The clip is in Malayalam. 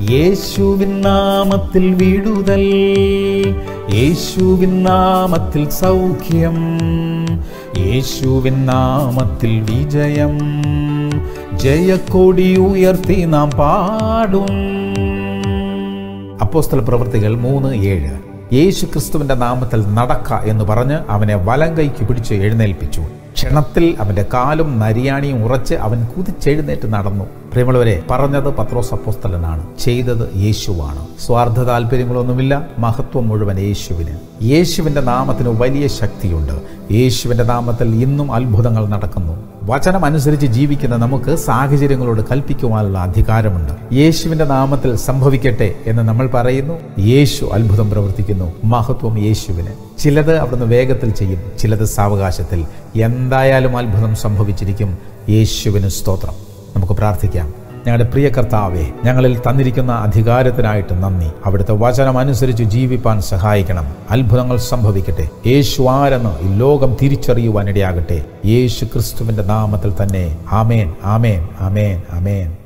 യേശുവിൻ നാമത്തിൽ വിടുതൽ യേശുവിൻ നാമത്തിൽ സൗഖ്യം യേശുവിൻ നാമത്തിൽ വിജയം ജയക്കൊടി ഉയർത്തി നാം പാടും അപ്പോസ്തല പ്രവൃത്തികൾ മൂന്ന് ഏഴ് യേശു ക്രിസ്തുവിന്റെ നാമത്തിൽ നടക്ക എന്ന് പറഞ്ഞ് അവനെ വലം കൈക്ക് പിടിച്ച് എഴുന്നേൽപ്പിച്ചു ക്ഷണത്തിൽ അവന്റെ കാലും നരിയാണിയും ഉറച്ച് അവൻ കുതിച്ചെഴുന്നേറ്റ് നടന്നു പ്രിയമുള്ളവരെ പറഞ്ഞത് പത്രോസ് അപ്പോസ്തലനാണ് ചെയ്തത് യേശുവാണ് സ്വാർത്ഥ താല്പര്യങ്ങളൊന്നുമില്ല മഹത്വം മുഴുവൻ യേശുവിന് യേശുവിന്റെ നാമത്തിന് വലിയ ശക്തിയുണ്ട് യേശുവിന്റെ നാമത്തിൽ ഇന്നും അത്ഭുതങ്ങൾ നടക്കുന്നു വചനം അനുസരിച്ച് ജീവിക്കുന്ന നമുക്ക് സാഹചര്യങ്ങളോട് കൽപ്പിക്കുവാനുള്ള അധികാരമുണ്ട് യേശുവിന്റെ നാമത്തിൽ സംഭവിക്കട്ടെ എന്ന് നമ്മൾ പറയുന്നു യേശു അത്ഭുതം പ്രവർത്തിക്കുന്നു മഹത്വം യേശുവിന് ചിലത് അവിടുന്ന് വേഗത്തിൽ ചെയ്യും ചിലത് സാവകാശത്തിൽ എന്തായാലും അത്ഭുതം സംഭവിച്ചിരിക്കും യേശുവിന് സ്തോത്രം നമുക്ക് പ്രാർത്ഥിക്കാം ഞങ്ങളുടെ പ്രിയ കർത്താവെ ഞങ്ങളിൽ തന്നിരിക്കുന്ന അധികാരത്തിനായിട്ട് നന്ദി അവിടുത്തെ വചനം അനുസരിച്ച് ജീവിപ്പാൻ സഹായിക്കണം അത്ഭുതങ്ങൾ സംഭവിക്കട്ടെ യേശു ആരെന്ന് ഈ ലോകം തിരിച്ചറിയുവാനിടയാകട്ടെ യേശു ക്രിസ്തുവിന്റെ നാമത്തിൽ തന്നെ ആമേൻ ആമേൻ ആമേൻ ആമേൻ